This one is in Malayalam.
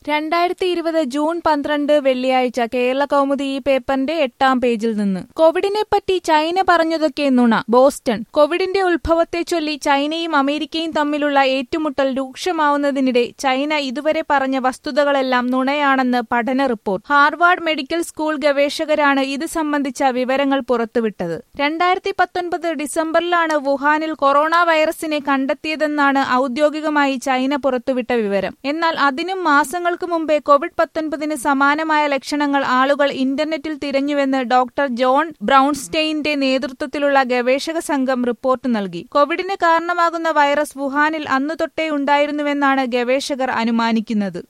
രണ്ടായിരത്തി ഇരുപത് ജൂൺ പന്ത്രണ്ട് വെള്ളിയാഴ്ച കേരള കൗമുദി ഈ പേപ്പറിന്റെ എട്ടാം പേജിൽ നിന്ന് കോവിഡിനെപ്പറ്റി ചൈന പറഞ്ഞതൊക്കെ നുണ ബോസ്റ്റൺ കോവിഡിന്റെ ഉത്ഭവത്തെ ചൊല്ലി ചൈനയും അമേരിക്കയും തമ്മിലുള്ള ഏറ്റുമുട്ടൽ രൂക്ഷമാവുന്നതിനിടെ ചൈന ഇതുവരെ പറഞ്ഞ വസ്തുതകളെല്ലാം നുണയാണെന്ന് പഠന റിപ്പോർട്ട് ഹാർവാർഡ് മെഡിക്കൽ സ്കൂൾ ഗവേഷകരാണ് ഇത് സംബന്ധിച്ച വിവരങ്ങൾ പുറത്തുവിട്ടത് രണ്ടായിരത്തി പത്തൊൻപത് ഡിസംബറിലാണ് വുഹാനിൽ കൊറോണ വൈറസിനെ കണ്ടെത്തിയതെന്നാണ് ഔദ്യോഗികമായി ചൈന പുറത്തുവിട്ട വിവരം എന്നാൽ അതിനും മാസങ്ങൾക്ക് മുമ്പേ കോവിഡ് പത്തൊൻപതിന് സമാനമായ ലക്ഷണങ്ങൾ ആളുകൾ ഇന്റർനെറ്റിൽ തിരഞ്ഞുവെന്ന് ഡോക്ടർ ജോൺ ബ്രൌൺസ്റ്റെയിന്റെ നേതൃത്വത്തിലുള്ള ഗവേഷക സംഘം റിപ്പോർട്ട് നൽകി കോവിഡിന് കാരണമാകുന്ന വൈറസ് വുഹാനിൽ അന്നുതൊട്ടേ ഉണ്ടായിരുന്നുവെന്നാണ് ഗവേഷകർ അനുമാനിക്കുന്നത്